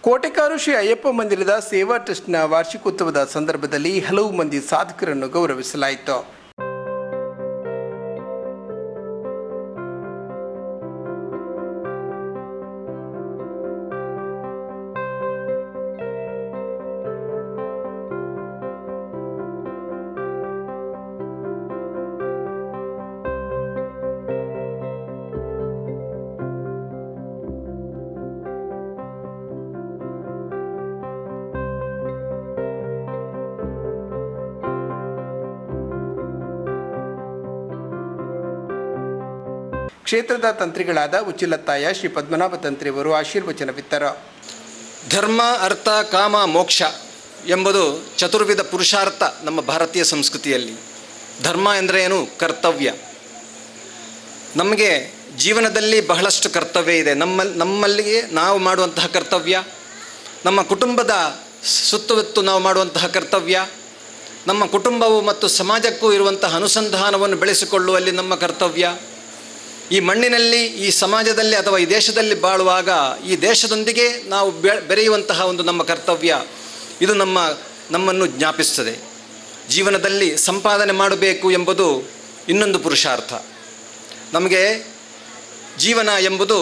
ಕೋಟೆಕಾರು ಶ್ರೀ ಅಯ್ಯಪ್ಪ ಮಂದಿರದ ಸೇವಾ ಟ್ರಸ್ಟ್ನ ವಾರ್ಷಿಕೋತ್ಸವದ ಸಂದರ್ಭದಲ್ಲಿ ಹಲವು ಮಂದಿ ಸಾಧಕರನ್ನು ಗೌರವಿಸಲಾಯಿತು ಕ್ಷೇತ್ರದ ತಂತ್ರಿಗಳಾದ ಉಚ್ಚಿಲತ್ತಾಯ ಶ್ರೀ ಪದ್ಮನಾಭ ತಂತ್ರಿಯವರು ಆಶೀರ್ವಚನವಿತ್ತರು ಧರ್ಮ ಅರ್ಥ ಕಾಮ ಮೋಕ್ಷ ಎಂಬುದು ಚತುರ್ವಿಧ ಪುರುಷಾರ್ಥ ನಮ್ಮ ಭಾರತೀಯ ಸಂಸ್ಕೃತಿಯಲ್ಲಿ ಧರ್ಮ ಎಂದರೆ ಏನು ಕರ್ತವ್ಯ ನಮಗೆ ಜೀವನದಲ್ಲಿ ಬಹಳಷ್ಟು ಕರ್ತವ್ಯ ಇದೆ ನಮ್ಮ ನಮ್ಮಲ್ಲಿಗೆ ನಾವು ಮಾಡುವಂತಹ ಕರ್ತವ್ಯ ನಮ್ಮ ಕುಟುಂಬದ ಸುತ್ತುವತ್ತು ನಾವು ಮಾಡುವಂತಹ ಕರ್ತವ್ಯ ನಮ್ಮ ಕುಟುಂಬವು ಮತ್ತು ಸಮಾಜಕ್ಕೂ ಇರುವಂತಹ ಅನುಸಂಧಾನವನ್ನು ಬೆಳೆಸಿಕೊಳ್ಳುವಲ್ಲಿ ನಮ್ಮ ಕರ್ತವ್ಯ ಈ ಮಣ್ಣಿನಲ್ಲಿ ಈ ಸಮಾಜದಲ್ಲಿ ಅಥವಾ ಈ ದೇಶದಲ್ಲಿ ಬಾಳುವಾಗ ಈ ದೇಶದೊಂದಿಗೆ ನಾವು ಬೆ ಬೆರೆಯುವಂತಹ ಒಂದು ನಮ್ಮ ಕರ್ತವ್ಯ ಇದು ನಮ್ಮ ನಮ್ಮನ್ನು ಜ್ಞಾಪಿಸ್ತದೆ ಜೀವನದಲ್ಲಿ ಸಂಪಾದನೆ ಮಾಡಬೇಕು ಎಂಬುದು ಇನ್ನೊಂದು ಪುರುಷಾರ್ಥ ನಮಗೆ ಜೀವನ ಎಂಬುದು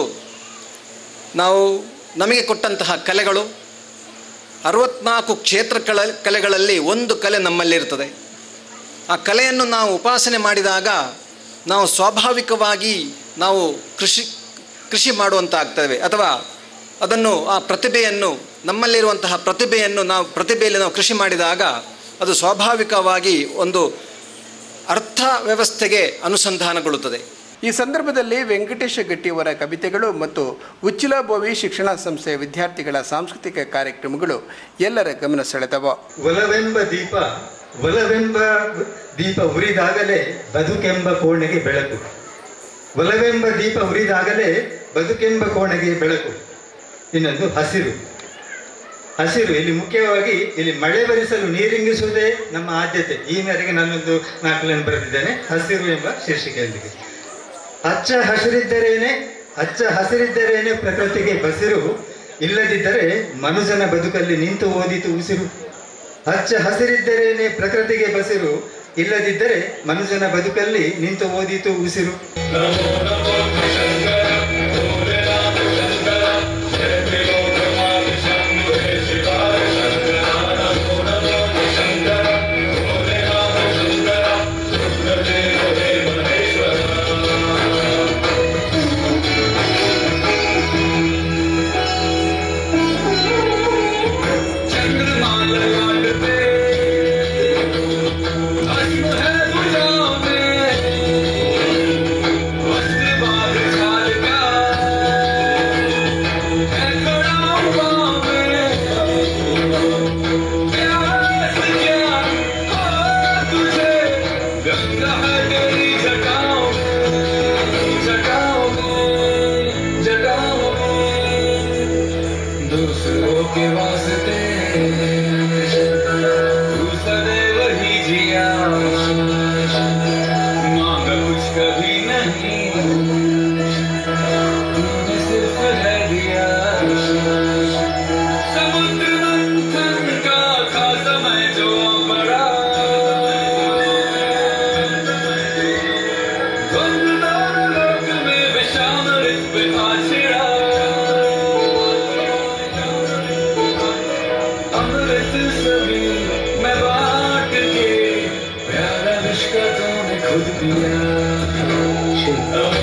ನಾವು ನಮಗೆ ಕೊಟ್ಟಂತಹ ಕಲೆಗಳು ಅರವತ್ನಾಲ್ಕು ಕ್ಷೇತ್ರ ಕಲ ಕಲೆಗಳಲ್ಲಿ ಒಂದು ಕಲೆ ನಮ್ಮಲ್ಲಿರ್ತದೆ ಆ ಕಲೆಯನ್ನು ನಾವು ಉಪಾಸನೆ ಮಾಡಿದಾಗ ನಾವು ಸ್ವಾಭಾವಿಕವಾಗಿ ನಾವು ಕೃಷಿ ಕೃಷಿ ಮಾಡುವಂತಾಗ್ತೇವೆ ಅಥವಾ ಅದನ್ನು ಆ ಪ್ರತಿಭೆಯನ್ನು ನಮ್ಮಲ್ಲಿರುವಂತಹ ಪ್ರತಿಭೆಯನ್ನು ನಾವು ಪ್ರತಿಭೆಯಲ್ಲಿ ನಾವು ಕೃಷಿ ಮಾಡಿದಾಗ ಅದು ಸ್ವಾಭಾವಿಕವಾಗಿ ಒಂದು ಅರ್ಥ ವ್ಯವಸ್ಥೆಗೆ ಅನುಸಂಧಾನಗೊಳ್ಳುತ್ತದೆ ಈ ಸಂದರ್ಭದಲ್ಲಿ ವೆಂಕಟೇಶ ಗಟ್ಟಿಯವರ ಕವಿತೆಗಳು ಮತ್ತು ಉಚ್ಚಿಲ ಬೋವಿ ಶಿಕ್ಷಣ ಸಂಸ್ಥೆಯ ವಿದ್ಯಾರ್ಥಿಗಳ ಸಾಂಸ್ಕೃತಿಕ ಕಾರ್ಯಕ್ರಮಗಳು ಎಲ್ಲರ ಗಮನ ಸೆಳೆದವು ಒಲವೆಂಬ ದೀಪ ಒಲವೆಂಬ ದೀಪ ಉರಿದಾಗಲೇ ಬದುಕೆಂಬ ಕೋಣೆಗೆ ಬೆಳಕು ಒಲವೆಂಬ ದೀಪ ಉರಿದಾಗಲೇ ಬದುಕೆಂಬ ಕೋಣೆಗೆ ಬೆಳಕು ಇನ್ನೊಂದು ಹಸಿರು ಹಸಿರು ಇಲ್ಲಿ ಮುಖ್ಯವಾಗಿ ಇಲ್ಲಿ ಮಳೆ ಬರಿಸಲು ನೀರಿಂಗಿಸುವುದೇ ನಮ್ಮ ಆದ್ಯತೆ ಈ ಮೇರೆಗೆ ನಾನೊಂದು ನಾಲ್ಕು ಲೈನ್ ಬರೆದಿದ್ದೇನೆ ಹಸಿರು ಎಂಬ ಶೀರ್ಷಿಕೆಯೊಂದಿಗೆ ಹಚ್ಚ ಹಸಿರಿದ್ದರೇನೆ ಹಚ್ಚ ಹಸಿರಿದ್ದರೇನೆ ಪ್ರಕೃತಿಗೆ ಬಸಿರು ಇಲ್ಲದಿದ್ದರೆ ಮನುಷ್ಯನ ಬದುಕಲ್ಲಿ ನಿಂತು ಓದಿತು ಉಸಿರು ಹಚ್ಚ ಹಸಿರಿದ್ದರೇನೆ ಪ್ರಕೃತಿಗೆ ಬಸಿರು ಇಲ್ಲದಿದ್ದರೆ ಮನುಷ್ಯನ ಬದುಕಲ್ಲಿ ನಿಂತು ಓದಿತು ಉಸಿರು दूसरों के वास्ते तू सदैव ही जिया मांग कुछ कभी नहीं तूने सिर्फ है दिया समुद्र मंथन का था समय जो बड़ा गुमनाम लोक में विषामृत पे आछिड़ा अमृत सभी मैं बांट के प्यारा विश्व का तूने खुद पिया